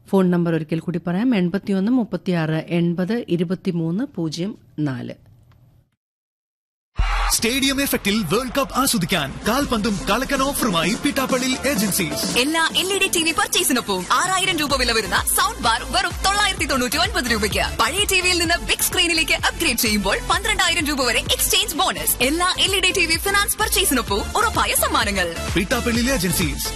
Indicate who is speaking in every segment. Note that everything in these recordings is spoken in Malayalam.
Speaker 1: ഫോൺ നമ്പർ ഒരിക്കൽ കൂടി പറയാം എൺപത്തിയൊന്ന് മുപ്പത്തിയാറ് എൺപത് ഇരുപത്തിമൂന്ന് പൂജ്യം നാല്
Speaker 2: സ്റ്റേഡിയം എഫക്റ്റിൽ വേൾഡ് കപ്പ് ആസ്വദിക്കാൻ കാൽപന്തും കളക്കൻ ഓഫറുമായി പിട്ടാപ്പള്ളി ഏജൻസീസ്
Speaker 3: എല്ലാ L E D T V പർച്ചേസിനൊപ്പം ആറായിരം രൂപ വില വരുന്ന സൗണ്ട് ബാർ വെറും തൊള്ളായിരത്തി തൊണ്ണൂറ്റി ഒൻപത് രൂപയ്ക്ക് പഴയ ടിവിയിൽ നിന്ന് ബിഗ് സ്ക്രീനിലേക്ക് അപ്ഗ്രേഡ് ചെയ്യുമ്പോൾ പന്ത്രണ്ടായിരം രൂപ വരെ എക്സ്ചേഞ്ച് ബോണസ് എല്ലാ L E D T V finance പർച്ചേസിനൊപ്പം ഉറപ്പായ സമ്മാനങ്ങൾ
Speaker 2: പിട്ടാപ്പള്ളി ഏജൻസീസ്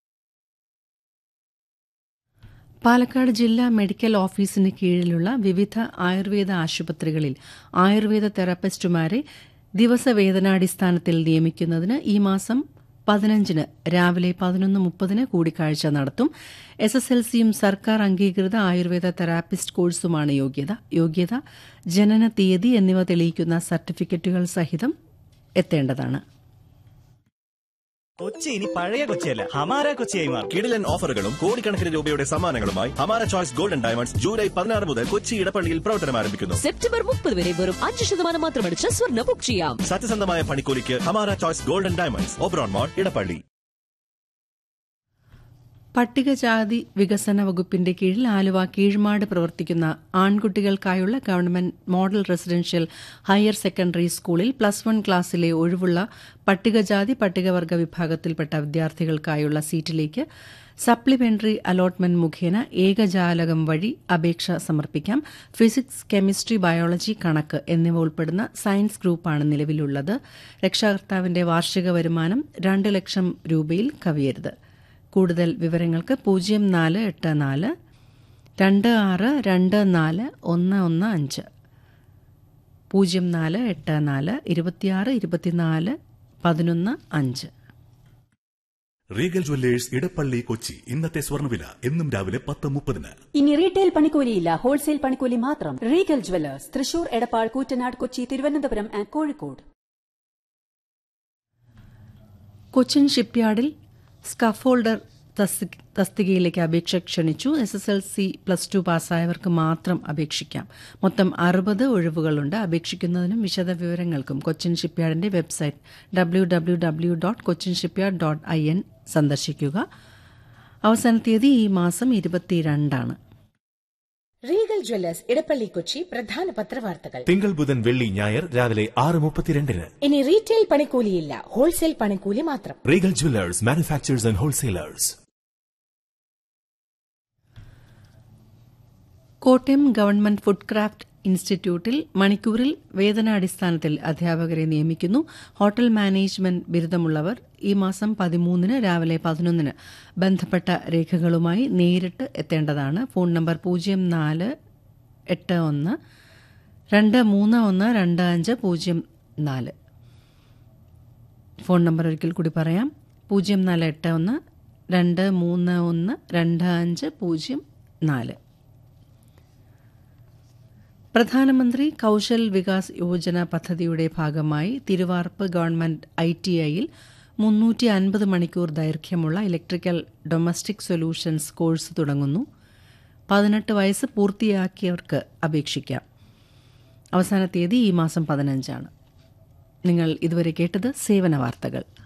Speaker 1: പാലക്കാട് ജില്ലാ മെഡിക്കൽ ഓഫീസിന് കീഴിലുള്ള വിവിധ ആയുർവേദ ആശുപത്രികളിൽ ആയുർവേദ തെറാപ്പിസ്റ്റുമാരെ ദിവസവേതനാടിസ്ഥാനത്തിൽ നിയമിക്കുന്നതിന് ഈ മാസം പതിനഞ്ചിന് രാവിലെ പതിനൊന്ന് മുപ്പതിന് കൂടിക്കാഴ്ച നടത്തും എസ് എസ് എൽ സിയും സർക്കാർ അംഗീകൃത ആയുർവേദ തെറാപ്പിസ്റ്റ് കോഴ്സുമാണ് യോഗ്യത യോഗ്യത ജനന തീയതി എന്നിവ തെളിയിക്കുന്ന സർട്ടിഫിക്കറ്റുകൾ സഹിതം എത്തേണ്ടതാണ്
Speaker 4: കൊച്ചി ഇനി പഴയ കൊച്ചിയല്ല ഹമാര കൊച്ചിയായി മാറും
Speaker 5: കിടിലൻ ഓഫറുകളും കോടിക്കണക്കിന് രൂപയുടെ സമ്മാനങ്ങളുമായി ഹമാര ചോയ്സ് ഗോൾഡൻ ഡയമണ്ട്സ് ജൂലൈ പതിനാറ് മുതൽ കൊച്ചി ഇടപ്പള്ളിയിൽ പ്രവർത്തനം ആരംഭിക്കുന്നു
Speaker 6: സെപ്റ്റംബർ മുപ്പത് വരെ വെറും അഞ്ച് ശതമാനം മാത്രമടിച്ച് സ്വർണ്ണ ബുക്ക് ചെയ്യാം
Speaker 5: സത്യസന്ധമായ പണിക്കൂലിക്ക് Hamara choice golden diamonds Oberon mall Edappally
Speaker 1: പട്ടികജാതി വികസന വകുപ്പിന്റെ കീഴിൽ ആലുവ കീഴ്മാട് പ്രവർത്തിക്കുന്ന ആൺകുട്ടികൾക്കായുള്ള government model residential higher secondary സ്കൂളിൽ പ്ലസ് വൺ ക്ലാസ്സിലെ ഒഴിവുള്ള പട്ടികജാതി പട്ടികവർഗ വിഭാഗത്തിൽപ്പെട്ട വിദ്യാർത്ഥികൾക്കായുള്ള സീറ്റിലേക്ക് സപ്ലിമെന്ററി അലോട്ട്മെന്റ് മുഖേന ഏകജാലകം വഴി അപേക്ഷ സമർപ്പിക്കാം ഫിസിക്സ് കെമിസ്ട്രി ബയോളജി കണക്ക് എന്നിവ ഉൾപ്പെടുന്ന സയൻസ് ഗ്രൂപ്പാണ് നിലവിലുള്ളത് രക്ഷാകർത്താവിന്റെ വാർഷിക വരുമാനം രണ്ട് ലക്ഷം രൂപയിൽ കവിയരുത് കൂടുതൽ വിവരങ്ങൾക്ക് പൂജ്യം നാല് എട്ട് നാല് രണ്ട് ആറ് രണ്ട് നാല് ഒന്ന് ഒന്ന് അഞ്ച് പൂജ്യം നാല് എട്ട് നാല് ഇരുപത്തിയാറ് ഇരുപത്തിനാല് പതിനൊന്ന് അഞ്ച്
Speaker 7: റീഗൽ ജ്വല്ലേഴ്സ് ഇടപ്പള്ളി കൊച്ചി ഇന്നത്തെ സ്വർണ്ണവില എന്നും രാവിലെ പത്ത് മുപ്പതിന്
Speaker 8: ഇനി റീറ്റെയിൽ പണിക്കൂലിയില്ല ഹോൾസെയിൽ പണിക്കൂലി മാത്രം Regal jewellers Thrissur Edappal Koottanad Kochi Thiruvananthapuram and Kozhikode
Speaker 1: Cochin ഷിപ്പ്യാർഡിൽ സ്കഫോൾഡർ തസ്തി- തസ്തികയിലേക്ക് അപേക്ഷ ക്ഷണിച്ചു S S L C plus two പാസ്സായവർക്ക് മാത്രം അപേക്ഷിക്കാം മൊത്തം അറുപത് ഒഴിവുകളുണ്ട് അപേക്ഷിക്കുന്നതിനും വിശദവിവരങ്ങൾക്കും കൊച്ചിൻ ഷിപ്പ്യാർഡിന്റെ website W W W dot Cochin shipyard dot I N സന്ദർശിക്കുക അവസാന തീയതി ഈ മാസം ഇരുപത്തിരണ്ടാണ്
Speaker 9: റീഗൽ ജ്വല്ലേഴ്സ് ഇടപ്പള്ളി കൊച്ചി പ്രധാന പത്രവാർത്തകൾ
Speaker 7: തിങ്കൾ ബുധൻ വെള്ളി ഞായർ രാവിലെ ആറ് മുപ്പത്തിരണ്ടിന്
Speaker 9: ഇനി റീറ്റെയിൽ പണിക്കൂലിയില്ല ഹോൾസെയിൽ പണിക്കൂലി മാത്രം
Speaker 7: Regal jewellers manufacturers and wholesalers
Speaker 1: Kottayam government food craft ഇൻസ്റ്റിറ്റ്യൂട്ടിൽ മണിക്കൂറിൽ വേതനാടിസ്ഥാനത്തിൽ അധ്യാപകരെ നിയമിക്കുന്നു ഹോട്ടൽ മാനേജ്മെന്റ് ബിരുദമുള്ളവർ ഈ മാസം പതിമൂന്നിന് രാവിലെ പതിനൊന്നിന് ബന്ധപ്പെട്ട രേഖകളുമായി നേരിട്ട് എത്തേണ്ടതാണ് ഫോൺ നമ്പർ പൂജ്യം നാല് എട്ട് ഒന്ന് രണ്ട് മൂന്ന് ഒന്ന് രണ്ട് അഞ്ച് പൂജ്യം നാല് ഫോൺ നമ്പർ ഒരിക്കൽ കൂടി പറയാം പൂജ്യം നാല് എട്ട് ഒന്ന് രണ്ട് മൂന്ന് ഒന്ന് രണ്ട് അഞ്ച് പൂജ്യം നാല് പ്രധാനമന്ത്രി കൌശൽ വികാസ് യോജന പദ്ധതിയുടെ ഭാഗമായി തിരുവാർപ്പ് ഗവൺമെന്റ് ഐ ടി ഐയിൽ മുന്നൂറ്റി അൻപത് മണിക്കൂർ ദൈർഘ്യമുള്ള ഇലക്ട്രിക്കൽ ഡൊമസ്റ്റിക് സൊല്യൂഷൻസ് കോഴ്സ് തുടങ്ങുന്നു പതിനെട്ട് വയസ്സ് പൂർത്തിയാക്കിയവർക്ക് അപേക്ഷിക്കാം അവസാന തീയതി ഈ മാസം പതിനഞ്ചാണ് നിങ്ങൾ ഇതുവരെ കേട്ടത് സേവന വാർത്തകൾ